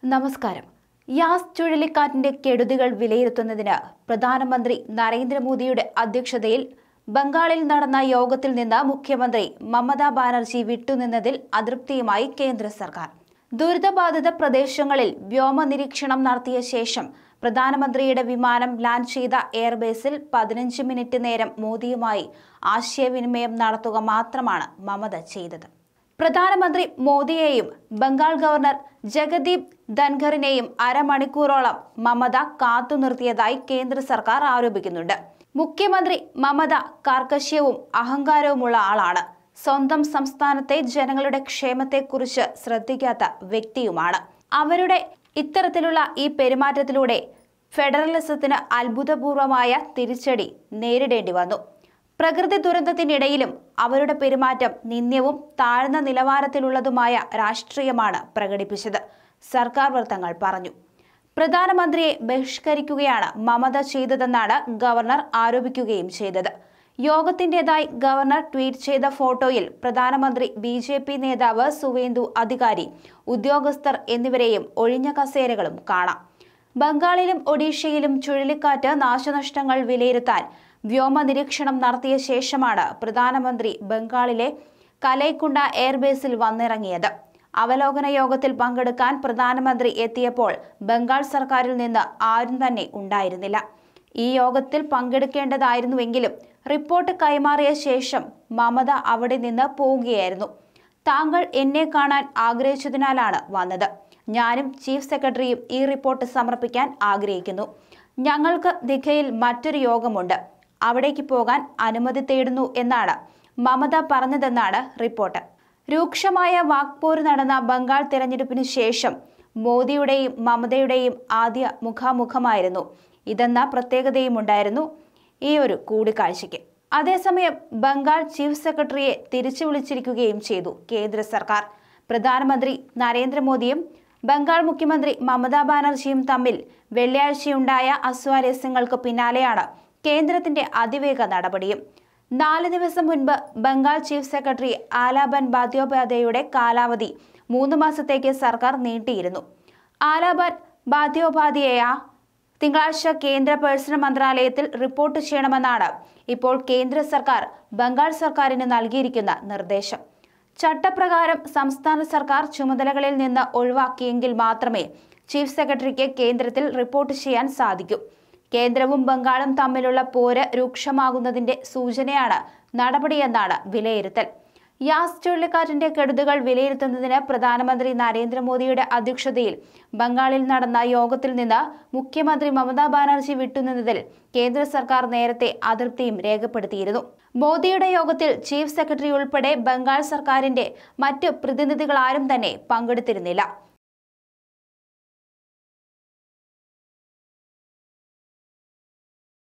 നമസ്കാരം യാസ് ചുഴലിക്കാറ്റിന്റെ കെടുതികൾ വിലയിരുത്തുന്നതിന് പ്രധാനമന്ത്രി നരേന്ദ്രമോദിയുടെ അധ്യക്ഷതയിൽ ബംഗാളിൽ നടന്ന യോഗത്തിൽ നിന്ന് മുഖ്യമന്ത്രി മമതാ ബാനർജി വിട്ടുനിന്നതിൽ അതൃപ്തിയുമായി കേന്ദ്ര സർക്കാർ ദുരിതബാധിത പ്രദേശങ്ങളിൽ വ്യോമ നിരീക്ഷണം നടത്തിയ ശേഷം പ്രധാനമന്ത്രിയുടെ വിമാനം ലാൻഡ് ചെയ്ത എയർബേസിൽ പതിനഞ്ച് മിനിറ്റ് നേരം മോദിയുമായി ആശയവിനിമയം നടത്തുക മാത്രമാണ് മമത ചെയ്തത് പ്രധാനമന്ത്രി മോദിയെയും ബംഗാൾ ഗവർണർ ജഗദീപ് ധൻഖറിനെയും അരമണിക്കൂറോളം മമത കാത്തു നിർത്തിയതായി കേന്ദ്ര സർക്കാർ ആരോപിക്കുന്നുണ്ട് മുഖ്യമന്ത്രി മമത കാർക്കശ്യവും അഹങ്കാരവുമുള്ള ആളാണ് സ്വന്തം സംസ്ഥാനത്തെ ജനങ്ങളുടെ ക്ഷേമത്തെക്കുറിച്ച് ശ്രദ്ധിക്കാത്ത വ്യക്തിയുമാണ് അവരുടെ ഇത്തരത്തിലുള്ള ഈ പെരുമാറ്റത്തിലൂടെ ഫെഡറലിസത്തിന് അത്ഭുതപൂർവമായ തിരിച്ചടി നേരിടേണ്ടി വന്നു പ്രകൃതി ദുരന്തത്തിനിടയിലും അവരുടെ പെരുമാറ്റം നിന്ദ്യവും താഴ്ന്ന നിലവാരത്തിലുള്ളതുമായ രാഷ്ട്രീയമാണ് പ്രകടിപ്പിച്ചത് സർക്കാർ വൃത്തങ്ങൾ പറഞ്ഞു പ്രധാനമന്ത്രിയെ ബഹിഷ്കരിക്കുകയാണ് മമത ചെയ്തതെന്നാണ് ഗവർണർ ആരോപിക്കുകയും ചെയ്തത് യോഗത്തിന്റേതായി ഗവർണർ ട്വീറ്റ് ചെയ്ത ഫോട്ടോയിൽ പ്രധാനമന്ത്രി ബി ജെ പി നേതാവ് സുവേന്ദു അധികാരി ഉദ്യോഗസ്ഥർ എന്നിവരെയും ഒഴിഞ്ഞ കസേരകളും കാണാം ബംഗാളിലും ഒഡീഷയിലും ചുഴലിക്കാറ്റ് നാശനഷ്ടങ്ങൾ വിലയിരുത്താൻ വ്യോമ നിരീക്ഷണം നടത്തിയ ശേഷമാണ് പ്രധാനമന്ത്രി ബംഗാളിലെ കലൈക്കുണ്ട എയർബേസിൽ വന്നിറങ്ങിയത് അവലോകന യോഗത്തിൽ പങ്കെടുക്കാൻ പ്രധാനമന്ത്രി എത്തിയപ്പോൾ ബംഗാൾ സർക്കാരിൽ നിന്ന് ആരും തന്നെ ഉണ്ടായിരുന്നില്ല ഈ യോഗത്തിൽ പങ്കെടുക്കേണ്ടതായിരുന്നുവെങ്കിലും റിപ്പോർട്ട് കൈമാറിയ ശേഷം മമത അവിടെ നിന്ന് പോവുകയായിരുന്നു താങ്കൾ എന്നെ കാണാൻ ആഗ്രഹിച്ചതിനാലാണ് വന്നത് ഞാനും ചീഫ് സെക്രട്ടറിയും ഈ റിപ്പോർട്ട് സമർപ്പിക്കാൻ ആഗ്രഹിക്കുന്നു ഞങ്ങൾക്ക് ദിഘയിൽ മറ്റൊരു യോഗമുണ്ട് അവിടേക്ക് പോകാൻ അനുമതി തേടുന്നു എന്നാണ് മമത പറഞ്ഞതെന്നാണ് റിപ്പോർട്ട് രൂക്ഷമായ വാക്പോര് നടന്ന ബംഗാൾ തിരഞ്ഞെടുപ്പിന് ശേഷം മോദിയുടെയും മമതയുടെയും ആദ്യ മുഖാമുഖമായിരുന്നു ഇതെന്ന പ്രത്യേകതയും ഉണ്ടായിരുന്നു ഈ ഒരു കൂടിക്കാഴ്ചയ്ക്ക് അതേസമയം ബംഗാൾ ചീഫ് സെക്രട്ടറിയെ തിരിച്ചു വിളിച്ചിരിക്കുകയും ചെയ്തു കേന്ദ്ര സർക്കാർ പ്രധാനമന്ത്രി നരേന്ദ്രമോദിയും ബംഗാൾ മുഖ്യമന്ത്രി മമതാ ബാനർജിയും തമ്മിൽ വെള്ളിയാഴ്ചയുണ്ടായ അസ്വാരസ്യങ്ങൾക്ക് പിന്നാലെയാണ് കേന്ദ്രത്തിന്റെ അതിവേഗ നടപടിയും നാല് ദിവസം മുൻപ് ബംഗാൾ ചീഫ് സെക്രട്ടറി ആലാബൻ ബാദ്യോപാധ്യായയുടെ കാലാവധി മൂന്ന് മാസത്തേക്ക് സർക്കാർ നീട്ടിയിരുന്നു ആലാബൻ ബാദ്യോപാധ്യായ തിങ്കളാഴ്ച കേന്ദ്ര പേഴ്സണൽ മന്ത്രാലയത്തിൽ റിപ്പോർട്ട് ചെയ്യണമെന്നാണ് ഇപ്പോൾ കേന്ദ്ര സർക്കാർ ബംഗാൾ സർക്കാരിന് നൽകിയിരിക്കുന്ന നിർദ്ദേശം ചട്ടപ്രകാരം സംസ്ഥാന സർക്കാർ ചുമതലകളിൽ നിന്ന് ഒഴിവാക്കിയെങ്കിൽ മാത്രമേ ചീഫ് സെക്രട്ടറിക്ക് കേന്ദ്രത്തിൽ റിപ്പോർട്ട് ചെയ്യാൻ സാധിക്കൂ കേന്ദ്രവും ബംഗാളും തമ്മിലുള്ള പോര് രൂക്ഷമാകുന്നതിന്റെ സൂചനയാണ് നടപടിയെന്നാണ് വിലയിരുത്തൽ യാസ് ചുഴലിക്കാറ്റിന്റെ കെടുതികൾ വിലയിരുത്തുന്നതിന് പ്രധാനമന്ത്രി നരേന്ദ്രമോദിയുടെ അധ്യക്ഷതയിൽ ബംഗാളിൽ നടന്ന യോഗത്തിൽ നിന്ന് മുഖ്യമന്ത്രി മമതാ ബാനർജി വിട്ടുനിന്നതിൽ കേന്ദ്ര സർക്കാർ നേരത്തെ അതൃപ്തിയും രേഖപ്പെടുത്തിയിരുന്നു മോദിയുടെ യോഗത്തിൽ ചീഫ് സെക്രട്ടറി ഉൾപ്പെടെ ബംഗാൾ സർക്കാരിന്റെ മറ്റ് പ്രതിനിധികളാരും തന്നെ പങ്കെടുത്തിരുന്നില്ല